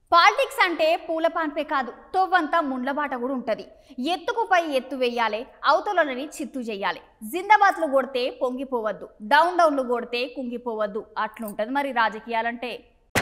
politics అంటే పూల పాన్పే కాదు తొవ్వంతా ముండ్లబాట కూడా ఉంటది ఎత్తుకు పై ఎత్తు వెయ్యాలి అవతలని చిత్తు చెయ్యాలి జిందాబాద్లు కొడితే పొంగిపోవద్దు డౌన్ డౌన్లు కొడితే కుంగిపోవద్దు అట్లుంటది మరి రాజకీయాలంటే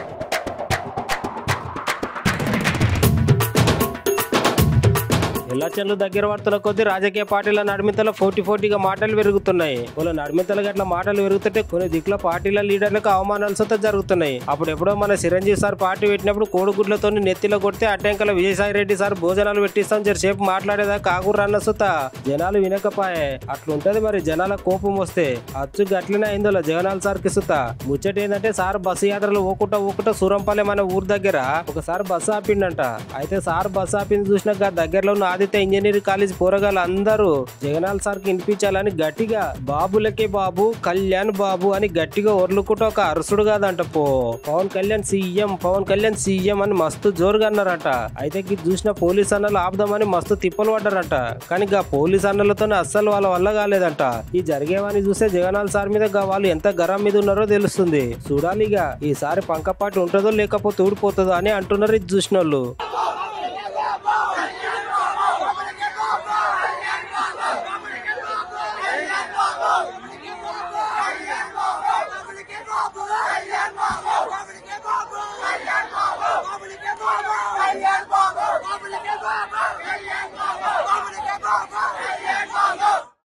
ఎలక్షన్లు దగ్గర పడుతున్న కొద్దీ రాజకీయ పార్టీల నడిమితల పోటీ పోటీగా మాటలు పెరుగుతున్నాయి వాళ్ళ నడిమితలకు అట్లా మాటలు పెరుగుతుంటే కొన్ని దిక్కుల పార్టీల లీడర్లకు అవమానాలు సుత జరుగుతున్నాయి అప్పుడు ఎప్పుడో మన చిరంజీవి సార్ పార్టీ పెట్టినప్పుడు కోడిగుడ్లతో నెత్తిలో కొడితే అట్టెంకల విజయసాయి రెడ్డి సార్ భోజనాలు పెట్టిస్తాం జరసేపు మాట్లాడేదా కాకూర అన్న సుత జనాలు వినకపాయే అట్లుంటది మరి జనాల కోపం వస్తే అచ్చు గట్లనే అయిందో జగనాల్ సార్ కి సుత ముచ్చట ఏంటంటే సార్ బస్సు యాత్రలు ఓకుట ఓకుట సూరంపల్లె మన ఊరు దగ్గర ఒకసారి బస్సు ఆపిండంట అయితే సార్ బస్సు ఆపింది చూసిన గా దగ్గరలో ఉన్న ఆదిత్య ఇంజనీరింగ్ కాలేజ్ పోరగాళ్ళు అందరూ జగనాల్ సార్ కి వినిపించాలని గట్టిగా బాబులకే బాబు కళ్యాణ్ బాబు అని గట్టిగా ఒర్లుకుంటూ ఒక అరుసుడు కాదంట పో పవన్ కళ్యాణ్ సీఎం పవన్ కళ్యాణ్ సీఎం అని మస్తు జోరుగా అన్నారట అయితే ఇది చూసిన పోలీస్ అన్నలు ఆపుదామని మస్తు తిప్పలు పడ్డారట కానీ గా పోలీస్ అన్నలతో అస్సలు వాళ్ళ వల్ల కాలేదంట ఈ జరిగేవని చూస్తే జగనాల్ సార్ మీద గా వాళ్ళు ఎంత గరం మీద ఉన్నారో తెలుస్తుంది చూడాలిగా ఈసారి పంకపాటి ఉంటుందో లేకపోతే ఊడిపోతుందో అని అంటున్నారు ఇది చూసిన వాళ్ళు